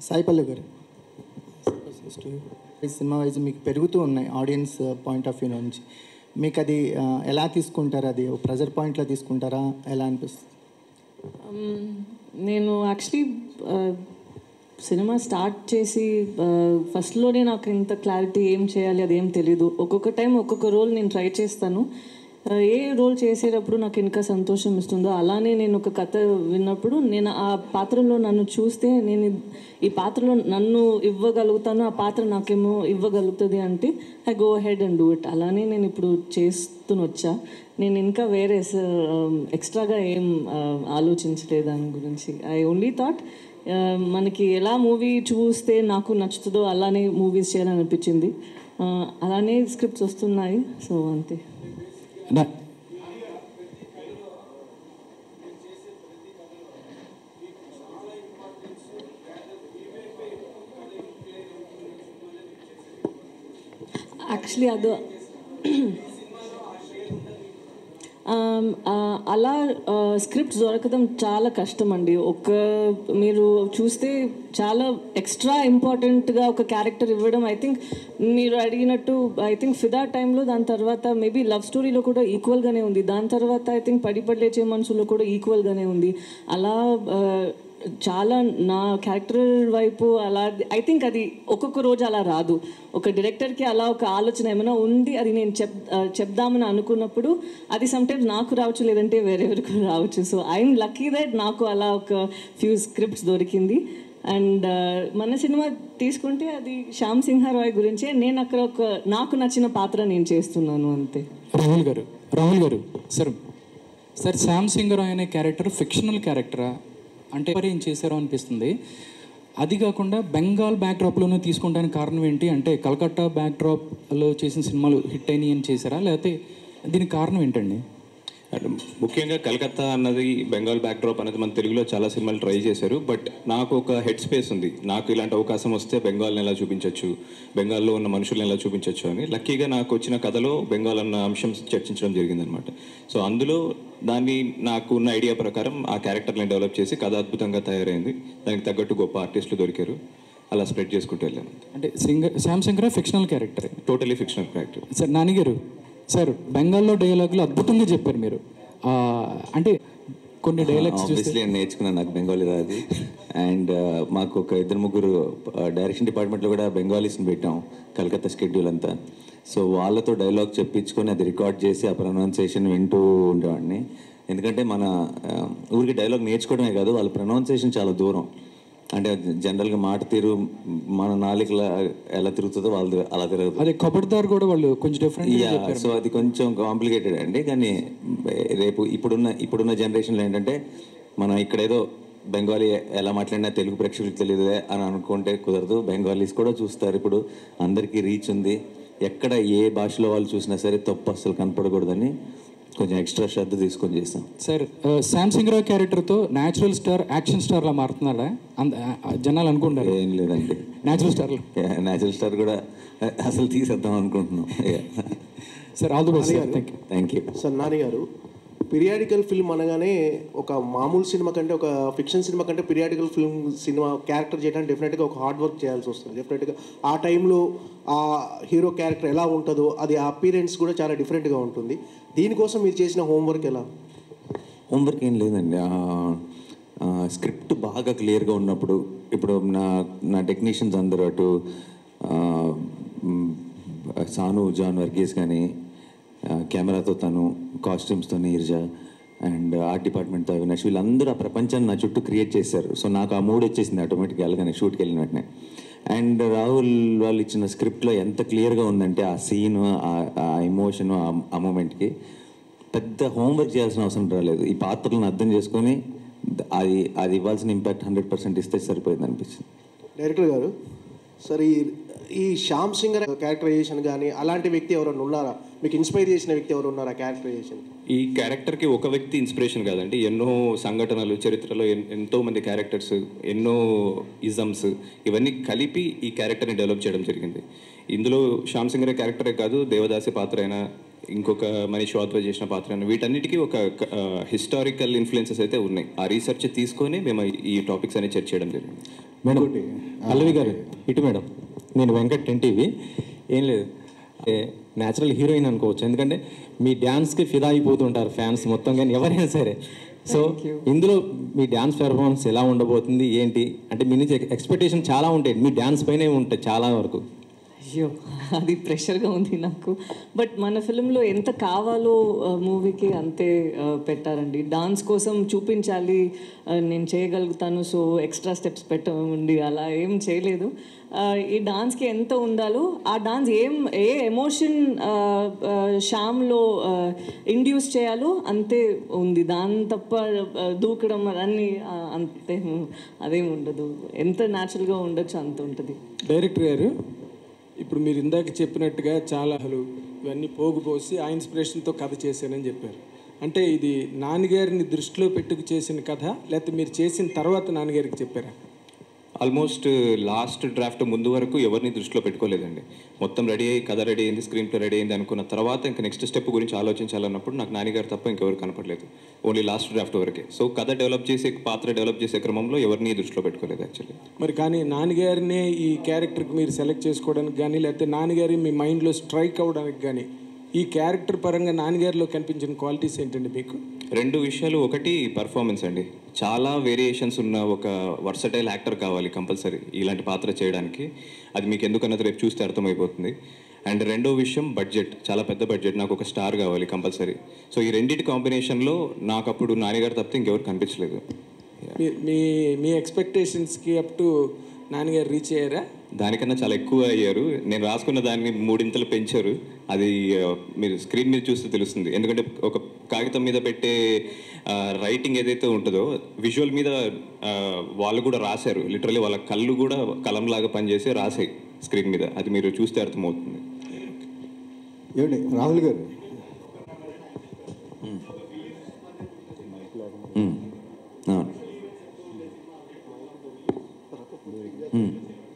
సాయిపల్లి గారు ఈ cinema wise మీకు పెరుగుతూ ఉన్నాయి ఆడియన్స్ పాయింట్ ఆఫ్ వ్యూ నుంచి మీకు అది ఆ, ఎలా తీసుకుంటారు అది ప్రెజర్ పాయింట్లో తీసుకుంటారా ఎలా అనిపిస్తుంది Um, నేను యాక్చువల్లీ సినిమా స్టార్ట్ చేసి ఫస్ట్లోనే నాకు ఇంత క్లారిటీ ఏం చేయాలి అది ఏం తెలీదు ఒక్కొక్క టైం ఒక్కొక్క రోల్ నేను ట్రై చేస్తాను Uh, ఏ రోల్ చేసేటప్పుడు నాకు ఇంకా సంతోషం ఇస్తుందో అలానే నేను ఒక కథ విన్నప్పుడు నేను ఆ పాత్రలో నన్ను చూస్తే నేను ఈ పాత్రలో నన్ను ఇవ్వగలుగుతాను ఆ పాత్ర నాకేమో ఇవ్వగలుగుతుంది అంటే I go head and do it అలానే నేను ఇప్పుడు చేస్తూనే వచ్చా నేను ఇంకా వేరే ఎక్స్ట్రాగా ఏం ఆ, ఆలోచించలేదు దాని గురించి ఐ ఓన్లీ థాట్ మనకి ఎలా మూవీ చూస్తే నాకు నచ్చుతుందో అలానే మూవీస్ చేయాలని అనిపించింది ఆ, అలానే స్క్రిప్ట్స్ వస్తున్నాయి సో అంతే నా యాక్చువల్లీ అది ఆమ్, ఆ, అలా స్క్రిప్ట్స్ దొరకడం చాలా కష్టం అండి ఒక మీరు చూస్తే చాలా ఎక్స్ట్రా ఇంపార్టెంట్గా ఒక క్యారెక్టర్ ఇవ్వడం ఐ థింక్ మీరు అడిగినట్టు ఐ థింక్ ఫిదా టైంలో దాని తర్వాత మేబీ లవ్ స్టోరీలో కూడా ఈక్వల్గానే ఉంది దాని తర్వాత ఐ థింక్ పడి పడిలేచే మనసులో కూడా ఈక్వల్గానే ఉంది అలా ఆ, చాలా నా క్యారెక్టర్ వైపు అలా ఐ థింక్ అది ఒక్కొక్క రోజు అలా రాదు ఒక డైరెక్టర్కి అలా ఒక ఆలోచన ఏమైనా ఉంది అది నేను చెప్ ఆ, చెప్దామని అనుకున్నప్పుడు అది సమ్టైమ్స్ నాకు రావచ్చు లేదంటే వేరెవరికి రావచ్చు సో ఐఎమ్ లక్కీ దట్ నాకు అలా ఒక ఫ్యూ స్క్రిప్ట్స్ దొరికింది అండ్ మన సినిమా తీసుకుంటే అది శ్యామ్ సింహారాయ్ గురించే నేను అక్కడ ఒక నాకు నచ్చిన పాత్ర నేను చేస్తున్నాను అంతే Rahul garu Rahul garu sir sir Shyam singer అనే క్యారెక్టర్ ఫిక్షనల్ క్యారెక్టరా అంటే మరి ఏం చేశారో అనిపిస్తుంది అది కాకుండా బెంగాల్ బ్యాక్డ్రాప్లోనే తీసుకుంటానికి కారణం ఏంటి అంటే కలకత్తా బ్యాక్డ్రాప్లో చేసిన సినిమాలు హిట్ అయినాయి అని చేశారా లేకపోతే దీనికి కారణం ఏంటండి అండ్ ముఖ్యంగా కలకత్తా అన్నది బెంగాల్ బ్యాక్డ్రాప్ అనేది మన తెలుగులో చాలా సినిమాలు ట్రై చేశారు బట్ నాకు ఒక హెడ్ స్పేస్ ఉంది నాకు ఇలాంటి అవకాశం వస్తే బెంగాల్ని ఎలా చూపించవచ్చు బెంగాల్లో ఉన్న మనుషుల్ని ఎలా చూపించవచ్చు అని లక్కీగా నాకు వచ్చిన కథలో బెంగాల్ అన్న అంశం చర్చించడం జరిగిందనమాట సో అందులో దాన్ని నాకు ఉన్న ఐడియా ప్రకారం ఆ క్యారెక్టర్ని డెవలప్ చేసి కథ అద్భుతంగా తయారైంది దానికి తగ్గట్టు గొప్ప ఆర్టిస్టులు దొరికారు అలా స్ప్రెడ్ చేసుకుంటూ వెళ్ళాను అంటే singer Shyam singer fictional character totally fictional character sir నానిగారు సార్ బెంగాల్లో డైలాగులు అద్భుతంగా చెప్పారు మీరు ఆ, అంటే కొన్ని డైలాగ్స్ చూస్తే ఆబ్వియస్లీ నేను నేర్చుకున్నాను నాకు బెంగాలీ రాదు అండ్ మాకు ఒక ఇద్దరు ముగ్గురు డైరెక్షన్ డిపార్ట్మెంట్లో కూడా బెంగాలీస్ని పెట్టాం కలకత్తా షెడ్యూల్ అంతా సో వాళ్ళతో డైలాగ్ చెప్పించుకొని అది రికార్డ్ చేసి ఆ ప్రొనౌన్సియేషన్ వింటూ ఉండేవాడిని ఎందుకంటే మన ఆ, ఊరికి డైలాగ్ నేర్చుకోవడమే కాదు వాళ్ళ ప్రొనౌన్సియేషన్ చాలా దూరం అంటే జనరల్గా మాట తీరు మన నాలుకల ఎలా తిరుగుతుందో వాళ్ళది అలా తిరగదు అదే కబడ్దార్ కూడా వాళ్ళు కొంచెం డిఫరెంట్ యా సో అది కొంచెం కాంప్లికేటెడ్ అండి కానీ రేపు ఇప్పుడున్న ఇప్పుడున్న జనరేషన్లో ఏంటంటే మనం ఇక్కడ ఏదో బెంగాలీ ఎలా మాట్లాడినా తెలుగు ప్రేక్షకులకు తెలియదు అని అనుకుంటే కుదరదు బెంగాలీస్ కూడా చూస్తారు ఇప్పుడు అందరికీ రీచ్ ఉంది ఎక్కడ ఏ భాషలో వాళ్ళు చూసినా సరే తప్పు అస్సలు కనపడకూడదని కొంచెం ఎక్స్ట్రా శ్రద్ధ తీసుకొని చేస్తాం సార్ శామ్ సింగర్ క్యారెక్టర్తో న్యాచురల్ స్టార్ యాక్షన్ స్టార్లా మారుతున్నాడా అంద ఆ, జనాలు అనుకుంటారు ఏం లేదండి న్యాచురల్ స్టార్లు న్యాచురల్ స్టార్ కూడా అసలు తీసేద్దాం అనుకుంటున్నాం sir all the best sir thank you thank you sir Nani గారు పీరియాడికల్ ఫిల్మ్ అనగానే ఒక మామూలు సినిమా కంటే ఒక ఫిక్షన్ సినిమా కంటే పీరియాడికల్ ఫిల్మ్ సినిమా క్యారెక్టర్ చేయడానికి డెఫినెట్గా ఒక హార్డ్ వర్క్ చేయాల్సి వస్తుంది డెఫినెట్గా ఆ టైంలో ఆ హీరో క్యారెక్టర్ ఎలా ఉంటుందో అది ఆ అపీరెన్స్ కూడా చాలా డిఫరెంట్గా ఉంటుంది దీనికోసం మీరు చేసిన హోంవర్క్ ఎలా హోంవర్క్ ఏం లేదండి స్క్రిప్ట్ బాగా క్లియర్గా ఉన్నప్పుడు ఇప్పుడు నా నా టెక్నీషియన్స్ అందరూ అటు ఆ, మ్, సాను జాన్ వర్గీస్ కానీ కెమెరాతో తను కాస్ట్యూమ్స్తో నీర్జా అండ్ ఆర్ట్ డిపార్ట్మెంట్తో అవినాష్ వీళ్ళందరూ ఆ ప్రపంచాన్ని నా చుట్టూ క్రియేట్ చేశారు సో నాకు ఆ మూడ్ వచ్చేసింది ఆటోమేటిక్గా వెళ్ళగానే షూట్కి వెళ్ళిన వెంటనే అండ్ రాహుల్ వాళ్ళు ఇచ్చిన స్క్రిప్ట్లో ఎంత క్లియర్గా ఉందంటే ఆ సీన్ ఆ ఎమోషన్ ఆ మూమెంట్కి పెద్ద హోంవర్క్ చేయాల్సిన అవసరం రాలేదు ఈ పాత్రలను అర్థం చేసుకొని ద- అది అది ఇవ్వాల్సిన ఇంపాక్ట్ హండ్రెడ్ పర్సెంట్ ఇస్తే సరిపోయింది అనిపించింది డైరెక్టర్ గారు సార్ ఈ ఈ శ్యామ్ సింగర్ క్యారెక్టరైజేషన్ కానీ అలాంటి వ్యక్తి ఎవరైనా ఉన్నారా మీకు ఇన్స్పైర్ చేసిన వ్యక్తి ఎవరు ఉన్నారా క్యారెక్టరైజేషన్ ఈ క్యారెక్టర్కి ఒక వ్యక్తి ఇన్స్పిరేషన్ కాదండి ఎన్నో సంఘటనలు చరిత్రలో ఎన్- ఎంతో మంది క్యారెక్టర్స్ ఎన్నో ఇజమ్స్ ఇవన్నీ కలిపి ఈ క్యారెక్టర్ని డెవలప్ చేయడం జరిగింది ఇందులో శ్యామ్ సింగర్ క్యారెక్టరే కాదు దేవదాసి పాత్ర అయినా ఇంకొక మనీష్ వాత్వ చేసిన పాత్ర అయినా వీటన్నిటికీ ఒక హిస్టారికల్ ఇన్ఫ్లుయెన్సెస్ అయితే ఉన్నాయి ఆ రీసెర్చ్ తీసుకొని మేము ఈ టాపిక్స్ అనేవి చర్చ చేయడం జరిగింది మేడం పల్లవి గారు ఇటు మేడం నేను వెంకట్ టీవీ ఏం లేదు న్యాచురల్ హీరోయిన్ అనుకోవచ్చు ఎందుకంటే మీ డ్యాన్స్కి ఫిదా అయిపోతుంటారు ఫ్యాన్స్ మొత్తం కానీ ఎవరైనా సరే సో ఇందులో మీ డ్యాన్స్ పెర్ఫార్మెన్స్ ఎలా ఉండబోతుంది ఏంటి అంటే మీ నుంచి ఎక్స్పెక్టేషన్ చాలా ఉంటాయి మీ డ్యాన్స్ పైనే ఉంటాయి చాలా వరకు అయ్యో అది ప్రెషర్గా ఉంది నాకు బట్ మన ఫిలింలో ఎంత కావాలో మూవీకి అంతే ఆ, పెట్టారండి డాన్స్ కోసం చూపించాలి ఆ, నేను చేయగలుగుతాను సో ఎక్స్ట్రా స్టెప్స్ పెట్టండి అలా ఏం చేయలేదు ఆ, ఈ డాన్స్కి ఎంత ఉండాలో ఆ డాన్స్ ఏం ఏ ఎమోషన్ షామ్లో ఇండ్యూస్ చేయాలో అంతే ఉంది దాని తప్ప ఆ, దూకడం అన్నీ ఆ, అంతే అదేం ఉండదు ఎంత న్యాచురల్గా ఉండొచ్చు అంత ఉంటుంది డైరెక్టర్ గారు ఇప్పుడు మీరు ఇందాక చెప్పినట్టుగా చాలా అసలు ఇవన్నీ పోగుపోసి ఆ ఇన్స్పిరేషన్తో కథ చేశానని చెప్పారు అంటే ఇది నాన్నగారిని దృష్టిలో పెట్టుకు చేసిన కథ లేకపోతే మీరు చేసిన తర్వాత నాన్నగారికి చెప్పారా ఆల్మోస్ట్ లాస్ట్ డ్రాఫ్ట్ ముందు వరకు ఎవరిని దృష్టిలో పెట్టుకోలేదండి మొత్తం రెడీ అయ్యి కథ రెడీ అయింది స్క్రీన్ ప్లే రెడీ అయింది అనుకున్న తర్వాత ఇంకా నెక్స్ట్ స్టెప్ గురించి ఆలోచించాలన్నప్పుడు నాకు నాన్నగారు తప్ప ఇంకెవరు కనపడలేదు ఓన్లీ లాస్ట్ డ్రాఫ్ట్ వరకే సో కథ డెవలప్ చేసే పాత్ర డెవలప్ చేసే క్రమంలో ఎవరిని దృష్టిలో పెట్టుకోలేదు యాక్చువల్లీ మరి కానీ నాన్నగారినే ఈ క్యారెక్టర్కి మీరు సెలెక్ట్ చేసుకోవడానికి కానీ లేకపోతే నాన్నగారి మీ మైండ్లో స్ట్రైక్ అవ్వడానికి కానీ ఈ క్యారెక్టర్ పరంగా నాన్నగారిలో కనిపించిన క్వాలిటీస్ ఏంటండి మీకు రెండు విషయాలు ఒకటి పర్ఫార్మెన్స్ అండి చాలా వేరియేషన్స్ ఉన్న ఒక వర్సటైల్ యాక్టర్ కావాలి కంపల్సరీ ఇలాంటి పాత్ర చేయడానికి అది మీకు ఎందుకన్నది రేపు చూస్తే అర్థమైపోతుంది అండ్ రెండో విషయం బడ్జెట్ చాలా పెద్ద బడ్జెట్ నాకు ఒక స్టార్ కావాలి కంపల్సరీ సో ఈ రెండింటి కాంబినేషన్లో నాకు అప్పుడు నాన్నగారు తప్పితే ఇంకెవరు కనిపించలేదు మీ మీ మీ ఎక్స్పెక్టేషన్స్కి అప్ టు నాన్నగారు రీచ్ అయ్యారా దానికన్నా చాలా ఎక్కువ అయ్యారు నేను రాసుకున్న దాన్ని మూడింతలు పెంచారు అది ఆ, మీరు స్క్రీన్ మీద చూస్తే తెలుస్తుంది ఎందుకంటే ఒక కాగితం మీద పెట్టే రైటింగ్ ఏదైతే ఉంటుందో విజువల్ మీద ఆ, వాళ్ళు కూడా రాశారు లిటరలీ వాళ్ళ కళ్ళు కూడా కలంలాగా పనిచేసి రాసాయి స్క్రీన్ మీద అది మీరు చూస్తే అర్థమవుతుంది ఏమండి రాహుల్ గారు మ్మ్. అవును మ్మ్.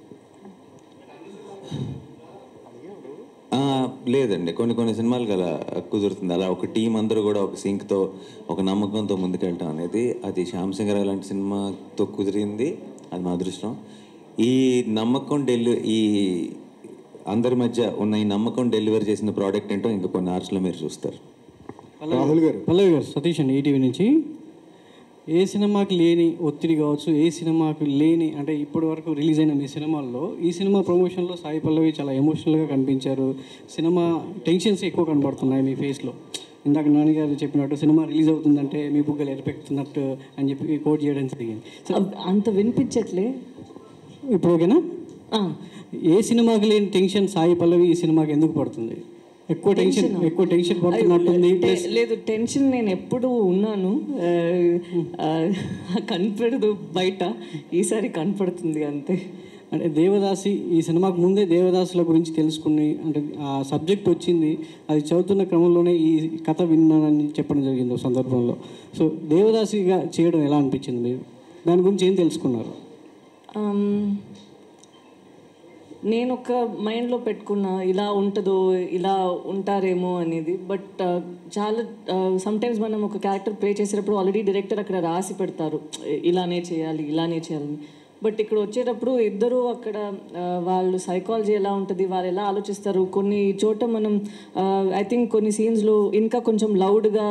ఆ, లేదండి కొన్ని కొన్ని సినిమాలకు అలా కుదురుతుంది అలా ఒక టీం అందరూ కూడా ఒక సింక్తో ఒక నమ్మకంతో ముందుకెళ్ళటం అనేది అది శ్యామ్ సింగ్ రావు లాంటి సినిమాతో కుదిరింది అది మా అదృష్టం ఈ నమ్మకం డెలి ఈ అందరి మధ్య ఉన్న ఈ నమ్మకం డెలివర్ చేసిన ప్రోడక్ట్ ఏంటో ఇంకా కొన్ని ఆర్ట్స్లో మీరు చూస్తారు రాహుల్ గారు పల్లవి గారు సతీష్ అండి ఈటీవీ నుంచి ఏ సినిమాకి లేని ఒత్తిడి కావచ్చు ఏ సినిమాకి లేని అంటే ఇప్పటి వరకు రిలీజ్ అయిన మీ సినిమాల్లో ఈ సినిమా ప్రమోషన్లో సాయి పల్లవి చాలా ఎమోషనల్గా కనిపించారు సినిమా టెన్షన్స్ ఎక్కువ కనబడుతున్నాయి మీ ఫేస్లో ఇందాక నాన్నగారు చెప్పినట్టు సినిమా రిలీజ్ అవుతుందంటే మీ బుగ్గలు ఎరపెక్కుతున్నట్టు అని చెప్పి కోట్ చేయడం జరిగింది సో అబ్- అంత వినిపించట్లే ఇప్పుడు ఓకేనా ఆ, ఏ సినిమాకి లేని టెన్షన్ సాయి పల్లవి ఈ సినిమాకి ఎందుకు పడుతుంది ఎక్కువ టెన్షన్ టెన్షనా? ఎక్కువ టెన్షన్ పడుతున్నట్టుంది అయ్యో, ప్లస్ టె- లేదు టెన్షన్ నేను ఎప్పుడు ఉన్నాను ఆ, ఆ, కనపడదు బయట ఈసారి కనపడుతుంది అంతే అంటే దేవదాసి ఈ సినిమాకు ముందే దేవదాసుల గురించి తెలుసుకుని అంటే ఆ సబ్జెక్ట్ వచ్చింది అది చదువుతున్న క్రమంలోనే ఈ కథ విన్నానని చెప్పడం జరిగింది ఒక సందర్భంలో సో దేవదాసిగా చేయడం ఎలా అనిపించింది మీరు దాని గురించి ఏం తెలుసుకున్నారు ఆమ్, నేను ఒక మైండ్లో పెట్టుకున్న ఇలా ఉంటుందో ఇలా ఉంటారేమో అనేది బట్ చాలా సమ్టైమ్స్ మనం ఒక క్యారెక్టర్ ప్లే చేసేటప్పుడు ఆల్రెడీ డైరెక్టర్ అక్కడ రాసి పెడతారు ఇలానే చేయాలి ఇలానే చేయాలని బట్ ఇక్కడ వచ్చేటప్పుడు ఇద్దరు అక్కడ ఆ, వాళ్ళు సైకాలజీ ఎలా ఉంటుంది వాళ్ళు ఎలా ఆలోచిస్తారు కొన్ని చోట మనం ఐ థింక్ కొన్ని సీన్స్లో ఇంకా కొంచెం లౌడ్గా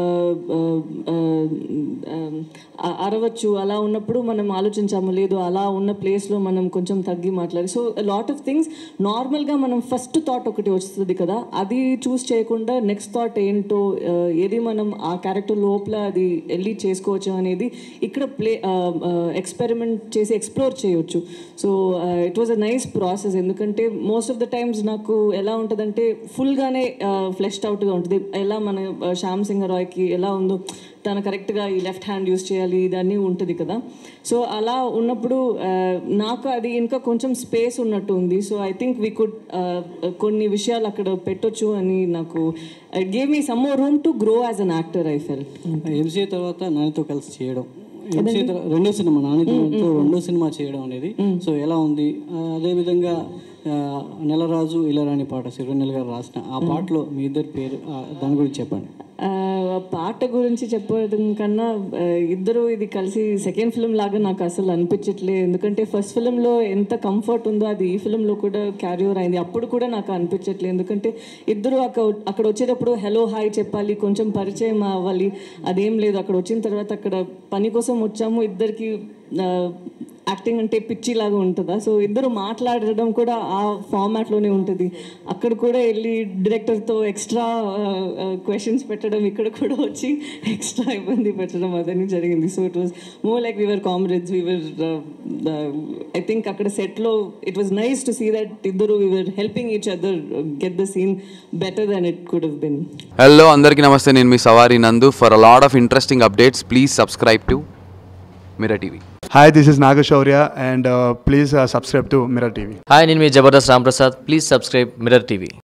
అరవచ్చు అలా ఉన్నప్పుడు మనం ఆలోచించాము లేదు అలా ఉన్న ప్లేస్లో మనం కొంచెం తగ్గి మాట్లాడి సో లాట్ ఆఫ్ థింగ్స్ నార్మల్గా మనం ఫస్ట్ థాట్ ఒకటి వస్తుంది కదా అది చూస్ చేయకుండా నెక్స్ట్ థాట్ ఏంటో ఆ, ఏది మనం ఆ క్యారెక్టర్ లోపల అది వెళ్ళి చేసుకోవచ్చు అనేది ఇక్కడ ప్లే ఎక్స్పెరిమెంట్ చేసి ఎక్స్ప్లోర్ చేయొచ్చు so it was a nice process ఎందుకంటే మోస్ట్ ఆఫ్ ద టైమ్స్ నాకు ఎలా ఉంటుందంటే ఫుల్గానే ఫ్లెష్డ్ అవుట్గా ఉంటుంది ఎలా మన ఆ, శ్యామ్ సింగ్ రాయ్కి ఎలా ఉందో తను కరెక్ట్గా ఈ లెఫ్ట్ హ్యాండ్ యూస్ చేయాలి ఇదన్నీ ఉంటుంది కదా సో అలా ఉన్నప్పుడు ఆ, నాకు అది ఇంకా కొంచెం స్పేస్ ఉన్నట్టు ఉంది so I think we could కొన్ని విషయాలు అక్కడ పెట్టొచ్చు అని నాకు gave me some more room to grow as an actor I felt MCA తర్వాత నానితో కలిసి చేయడం ఎంసీఏ తర్వాత రెండో సినిమా నానితో రెండో సినిమా చేయడం అనేది సో ఎలా ఉంది ఆ, అదేవిధంగా ఆ, నెలరాజు ఇలరాని పాట సిరివెన్నెల గారు రాసిన ఆ పాటలో మీ ఇద్దరి పేరు ఆ, దాని గురించి చెప్పండి పాట గురించి చెప్పడం కన్నా ఆ, ఇద్దరు ఇది కలిసి సెకండ్ ఫిల్మ్ లాగా నాకు అసలు అనిపించట్లేదు ఎందుకంటే ఫస్ట్ ఫిల్మ్లో ఎంత కంఫర్ట్ ఉందో అది ఈ ఫిల్మ్లో కూడా క్యారీ ఓవర్ అయింది అప్పుడు కూడా నాకు అనిపించట్లేదు ఎందుకంటే ఇద్దరు అక్కడ అక్కడ వచ్చేటప్పుడు హలో హాయ్ చెప్పాలి కొంచెం పరిచయం అవ్వాలి అదేం లేదు అక్కడ వచ్చిన తర్వాత అక్కడ పని కోసం వచ్చాము ఇద్దరికి యాక్టింగ్ అంటే పిచ్చి లాగా ఉంటుందా సో ఇద్దరు మాట్లాడడం కూడా ఆ ఫార్మాట్లోనే ఉంటుంది అక్కడ కూడా వెళ్ళి డైరెక్టర్తో ఎక్స్ట్రా క్వశ్చన్స్ పెట్టడం ఇక్కడ కూడా వచ్చి ఎక్స్ట్రా ఇబ్బంది పెట్టడం అదని జరిగింది so it was more like we were comrades we were I think అక్కడ సెట్లో it was nice to see that ఇద్దరు we were helping each other get the scene better then it could have been hello అందరికీ నమస్తే నేను మీ Savari Nandu for a lot of interesting updates please subscribe to Mirror TV Hi, this is Nagashaurya, and uh, please uh, subscribe to Mirror TV. Hi నేను మీ Jabardasth Ramprasad please subscribe Mirror TV